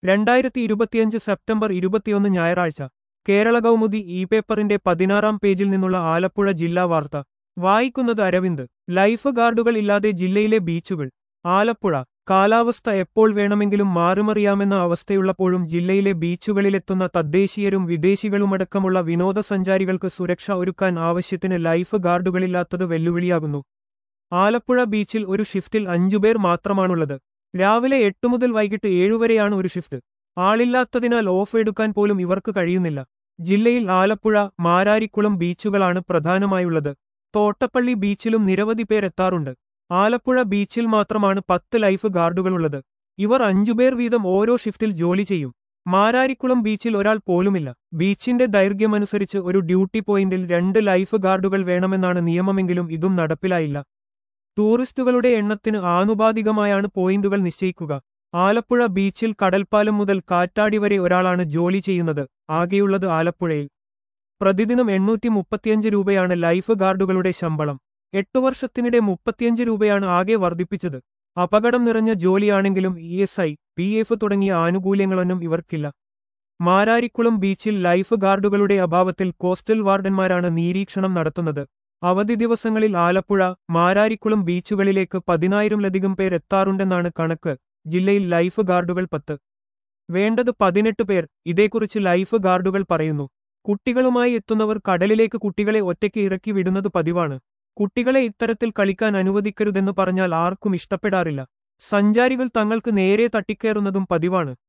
രണ്ടായിരത്തി ഇരുപത്തിയഞ്ച് സെപ്റ്റംബർ ഇരുപത്തിയൊന്ന് ഞായറാഴ്ച കേരള കൗമുദി ഇ പേപ്പറിന്റെ പതിനാറാം പേജിൽ നിന്നുള്ള ആലപ്പുഴ ജില്ലാ വാർത്ത വായിക്കുന്നത് അരവിന്ദ് ലൈഫ് ഗാർഡുകൾ ഇല്ലാതെ ജില്ലയിലെ ബീച്ചുകൾ ആലപ്പുഴ കാലാവസ്ഥ എപ്പോൾ വേണമെങ്കിലും മാറുമറിയാമെന്ന അവസ്ഥയുള്ളപ്പോഴും ജില്ലയിലെ ബീച്ചുകളിലെത്തുന്ന തദ്ദേശീയരും വിദേശികളുമടക്കമുള്ള വിനോദസഞ്ചാരികൾക്ക് സുരക്ഷ ഒരുക്കാൻ ആവശ്യത്തിന് ലൈഫ് ഗാർഡുകളില്ലാത്തത് വെല്ലുവിളിയാകുന്നു ആലപ്പുഴ ബീച്ചിൽ ഒരു ഷിഫ്റ്റിൽ അഞ്ചുപേർ മാത്രമാണുള്ളത് രാവിലെ എട്ട് മുതൽ വൈകിട്ട് ഏഴുവരെയാണ് ഒരു ഷിഫ്റ്റ് ആളില്ലാത്തതിനാൽ ഓഫ് എടുക്കാൻ പോലും ഇവർക്ക് കഴിയുന്നില്ല ജില്ലയിൽ ആലപ്പുഴ മാരാരിക്കുളം ബീച്ചുകളാണ് പ്രധാനമായുള്ളത് തോട്ടപ്പള്ളി ബീച്ചിലും നിരവധി പേർ എത്താറുണ്ട് ആലപ്പുഴ ബീച്ചിൽ മാത്രമാണ് പത്ത് ലൈഫ് ഗാർഡുകളുള്ളത് ഇവർ അഞ്ചുപേർ വീതം ഓരോ ഷിഫ്റ്റിൽ ജോലി ചെയ്യും മാരാരിക്കുളം ബീച്ചിൽ ഒരാൾ പോലുമില്ല ബീച്ചിന്റെ ദൈർഘ്യമനുസരിച്ച് ഒരു ഡ്യൂട്ടി പോയിന്റിൽ രണ്ട് ലൈഫ് ഗാർഡുകൾ വേണമെന്നാണ് നിയമമെങ്കിലും ഇതും നടപ്പിലായില്ല ടൂറിസ്റ്റുകളുടെ എണ്ണത്തിന് ആനുപാതികമായാണ് പോയിന്റുകൾ നിശ്ചയിക്കുക ആലപ്പുഴ ബീച്ചിൽ കടൽപ്പാലം മുതൽ കാറ്റാടി വരെ ഒരാളാണ് ജോലി ചെയ്യുന്നത് ആകെയുള്ളത് ആലപ്പുഴയിൽ പ്രതിദിനം എണ്ണൂറ്റി മുപ്പത്തിയഞ്ച് രൂപയാണ് ലൈഫ് ഗാർഡുകളുടെ ശമ്പളം എട്ടു വർഷത്തിനിടെ മുപ്പത്തിയഞ്ച് രൂപയാണ് ആകെ വർദ്ധിപ്പിച്ചത് അപകടം നിറഞ്ഞ ജോലിയാണെങ്കിലും E S I P F തുടങ്ങിയ ആനുകൂല്യങ്ങളൊന്നും ഇവർക്കില്ല മാരാരിക്കുളം ബീച്ചിൽ ലൈഫ് ഗാർഡുകളുടെ അഭാവത്തിൽ കോസ്റ്റൽ വാർഡന്മാരാണ് നിരീക്ഷണം നടത്തുന്നത് അവധി ദിവസങ്ങളിൽ ആലപ്പുഴ മാരാരിക്കുളം ബീച്ചുകളിലേക്ക് പതിനായിരംലധികം പേർ എത്താറുണ്ടെന്നാണ് കണക്ക് ജില്ലയിൽ ലൈഫ് ഗാർഡുകൾ പത്ത് വേണ്ടത് പതിനെട്ട് പേർ ഇതേക്കുറിച്ച് ലൈഫ് ഗാർഡുകൾ പറയുന്നു കുട്ടികളുമായി എത്തുന്നവർ കടലിലേക്ക് കുട്ടികളെ ഒറ്റയ്ക്ക് ഇറക്കി വിടുന്നത് പതിവാണ് കുട്ടികളെ ഇത്തരത്തിൽ കളിക്കാൻ അനുവദിക്കരുതെന്ന് പറഞ്ഞാൽ ആർക്കും ഇഷ്ടപ്പെടാറില്ല സഞ്ചാരികൾ തങ്ങൾക്ക് നേരെ തട്ടിക്കയറുന്നതും പതിവാണ്